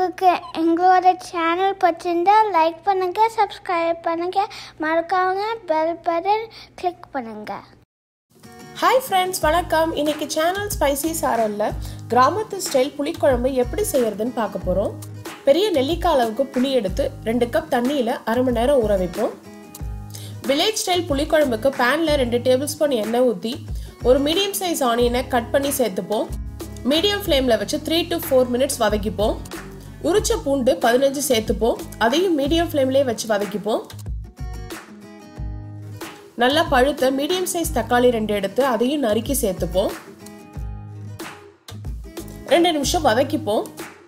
உங்களுக்கு எங்களோட சேனல் பிடிச்சிருந்தா லைக் பண்ணுங்கள் சப்ஸ்கிரைப் பண்ணுங்கள் மறக்காம பெல் பட்டன் கிளிக் பண்ணுங்கள் ஹாய் ஃப்ரெண்ட்ஸ் வணக்கம் இன்னைக்கு சேனல் ஸ்பைசி சாரல்ல கிராமத்து ஸ்டைல் புளிக்குழம்பு எப்படி செய்யறதுன்னு பார்க்க போகிறோம் பெரிய நெல்லிக்காய் அளவுக்கு புளி எடுத்து ரெண்டு கப் தண்ணியில் அரை மணி நேரம் ஊற வைப்போம் வில்லேஜ் ஸ்டைல் புளிக்குழம்புக்கு பேனில் ரெண்டு டேபிள் ஸ்பூன் எண்ணெய் ஊற்றி ஒரு மீடியம் சைஸ் ஆனியனை கட் பண்ணி சேர்த்துப்போம் மீடியம் ஃப்ளேமில் வச்சு த்ரீ டு ஃபோர் மினிட்ஸ் வதக்கிப்போம் உரிச்ச பூண்டு பதினஞ்சு சேர்த்துப்போம் அதையும் மீடியம் ஃப்ளேம்லேயே வச்சு வதக்கிப்போம் நல்லா பழுத்த மீடியம் சைஸ் தக்காளி ரெண்டு எடுத்து அதையும் நறுக்கி சேர்த்துப்போம் ரெண்டு நிமிஷம் வதக்கிப்போம்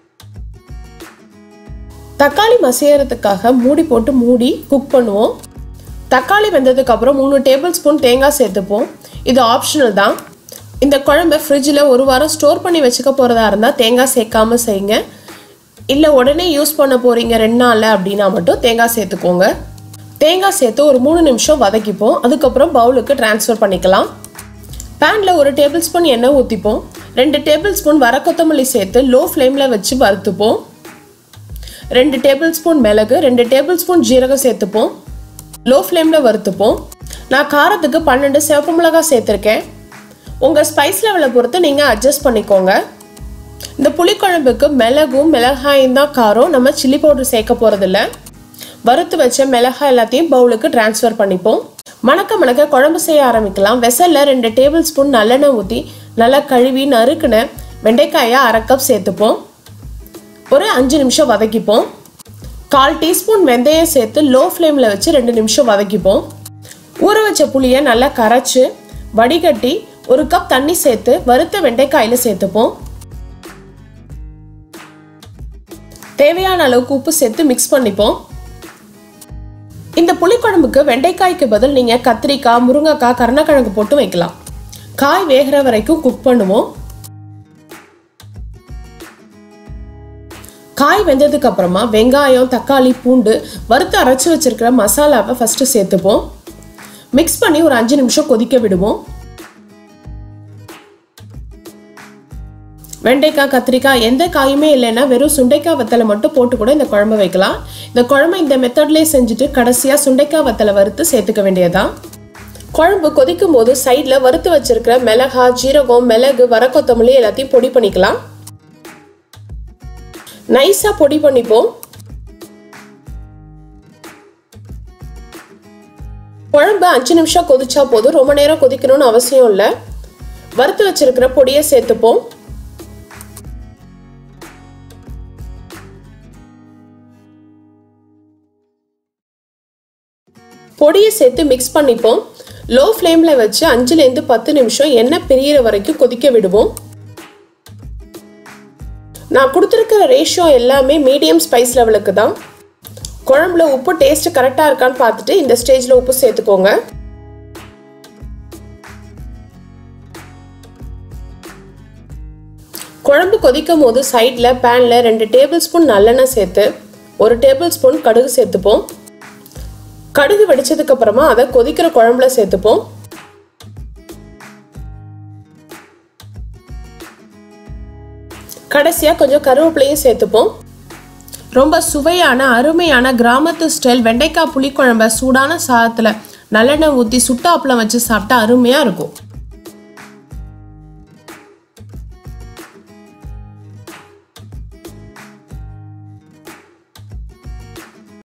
தக்காளி மசியறதுக்காக மூடி போட்டு மூடி குக் பண்ணுவோம் தக்காளி வெந்ததுக்கு அப்புறம் மூணு டேபிள் ஸ்பூன் தேங்காய் சேர்த்துப்போம் இது ஆப்ஷனல் தான் இந்த குழம்பை ஃப்ரிட்ஜில் ஒரு வாரம் ஸ்டோர் பண்ணி வச்சுக்க போகிறதா இருந்தால் தேங்காய் சேர்க்காம செய்யுங்க இல்லை உடனே யூஸ் பண்ண போகிறீங்க ரெண்டு நாளில் அப்படின்னா மட்டும் தேங்காய் சேர்த்துக்கோங்க தேங்காய் சேர்த்து ஒரு மூணு நிமிஷம் வதக்கிப்போம் அதுக்கப்புறம் பவுலுக்கு ட்ரான்ஸ்ஃபர் பண்ணிக்கலாம் பேனில் ஒரு டேபிள் ஸ்பூன் எண்ணெய் ஊற்றிப்போம் ரெண்டு டேபிள் ஸ்பூன் வர கொத்தமல்லி சேர்த்து லோ ஃப்ளேமில் வச்சு வறுத்துப்போம் ரெண்டு டேபிள் ஸ்பூன் மிளகு ரெண்டு டேபிள் ஸ்பூன் ஜீரகம் சேர்த்துப்போம் லோ ஃப்ளேமில் வறுத்துப்போம் நான் காரத்துக்கு பன்னெண்டு சிவப்பு மிளகாய் சேர்த்துருக்கேன் உங்கள் ஸ்பைஸ் லெவலை பொறுத்து நீங்கள் அட்ஜஸ்ட் பண்ணிக்கோங்க இந்த புளிக்குழம்புக்கு மிளகும் மிளகாயும் தான் காரம் நம்ம சில்லி பவுடர் சேர்க்க போகிறதில்ல வறுத்து வச்ச மிளகாய் எல்லாத்தையும் பவுலுக்கு ட்ரான்ஸ்ஃபர் பண்ணிப்போம் மணக்க மணக்க குழம்பு செய்ய ஆரம்பிக்கலாம் வெசல்ல ரெண்டு டேபிள் ஸ்பூன் நல்லெண்ணெய் ஊற்றி நல்லா கழுவி நறுக்குன வெண்டைக்காயை அரை கப் சேர்த்துப்போம் ஒரு அஞ்சு நிமிஷம் வதக்கிப்போம் கால் டீஸ்பூன் வெந்தயம் சேர்த்து லோ ஃப்ளேமில் வச்சு ரெண்டு நிமிஷம் வதக்கிப்போம் ஊற வச்ச புளியை நல்லா கரைச்சி வடிகட்டி ஒரு கப் தண்ணி சேர்த்து வறுத்த வெண்டைக்காயில் சேர்த்துப்போம் தேவையான அளவுக்கு உப்பு சேர்த்து மிக்ஸ் பண்ணிப்போம் இந்த புளிக்குழம்புக்கு வெண்டைக்காய்க்கு பதில் நீங்கள் கத்திரிக்காய் முருங்கைக்காய் கருணக்கிழங்கு போட்டு வைக்கலாம் காய் வேகிற வரைக்கும் குக் பண்ணுவோம் காய் வெந்ததுக்கு அப்புறமா வெங்காயம் தக்காளி பூண்டு வறுத்து அரைச்சி வச்சிருக்கிற மசாலாவை ஃபர்ஸ்ட் சேர்த்துப்போம் மிக்ஸ் பண்ணி ஒரு அஞ்சு நிமிஷம் கொதிக்க விடுவோம் வெண்டைக்காய் கத்திரிக்காய் எந்த காயுமே இல்லைன்னா வெறும் சுண்டைக்காய் வத்தலை மட்டும் போட்டு கூட இந்த குழம்பு வைக்கலாம் இந்த குழம்பு இந்த மெத்தட்லேயே செஞ்சுட்டு கடைசியாக சுண்டைக்காய் வத்தலை வறுத்து சேர்த்துக்க வேண்டியதான் குழம்பு கொதிக்கும் போது சைடில் வறுத்து வச்சிருக்கிற மிளகா ஜீரகம் மிளகு வர கொத்தமல்லி எல்லாத்தையும் பொடி பண்ணிக்கலாம் நைஸாக பொடி பண்ணிப்போம் குழம்பு அஞ்சு நிமிஷம் கொதிச்சா போதும் ரொம்ப நேரம் கொதிக்கணும்னு அவசியம் இல்லை வறுத்து வச்சிருக்கிற பொடியை சேர்த்துப்போம் பொடியை சேர்த்து மிக்ஸ் பண்ணிப்போம் லோ ஃப்ளேமில் வச்சு அஞ்சுலேருந்து பத்து நிமிஷம் எண்ணெய் பிரியிற வரைக்கும் கொதிக்க விடுவோம் நான் கொடுத்துருக்கிற ரேஷியோ எல்லாமே மீடியம் ஸ்பைஸ் லெவலுக்கு தான் குழம்புல உப்பு டேஸ்ட் கரெக்டாக இருக்கான்னு பார்த்துட்டு இந்த ஸ்டேஜில் உப்பு சேர்த்துக்கோங்க குழம்பு கொதிக்கும் போது சைடில் பேனில் ரெண்டு டேபிள் ஸ்பூன் நல்லெண்ணெய் சேர்த்து ஒரு டேபிள் ஸ்பூன் கடுகு சேர்த்துப்போம் கடுகு வெடிச்சதுக்கு அப்புறமா அதை கொதிக்கிற குழம்புல சேர்த்துப்போம் கடைசியா கொஞ்சம் கருவேப்பிலையும் சேர்த்துப்போம் ரொம்ப சுவையான அருமையான கிராமத்து ஸ்டைல் வெண்டைக்காய் புளிக்குழம்ப சூடான சாதத்தில் நல்லெண்ணெய் ஊற்றி சுட்டாப்பளம் வச்சு சாப்பிட்டா அருமையாக இருக்கும்